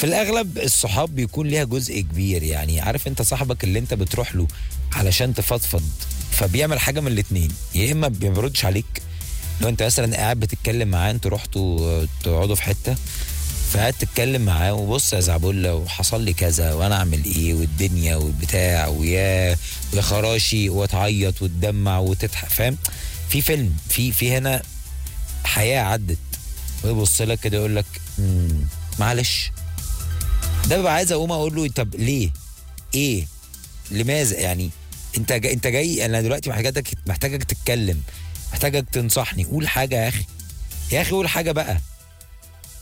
في الاغلب الصحاب بيكون ليها جزء كبير يعني عارف انت صاحبك اللي انت بتروح له علشان تفضفض فبيعمل حاجه من الاتنين يا اما ما بيردش عليك لو انت مثلا قاعد بتتكلم معاه انتوا رحتوا تقعدوا في حته فقعدت تتكلم معاه وبص يا زعبله وحصل لي كذا وانا اعمل ايه والدنيا والبتاع ويا ويا خراشي وتعيط وتدمع وتضحك فاهم في فيلم في في هنا حياه عدت ويبص لك كده يقول لك "مم، معلش ده ببقى عايز اقوم اقول له طب ليه؟ ايه؟ لماذا يعني انت جاي انت جاي انا دلوقتي محتاجك محتاجك تتكلم محتاجك تنصحني قول حاجه يا اخي يا اخي قول حاجه بقى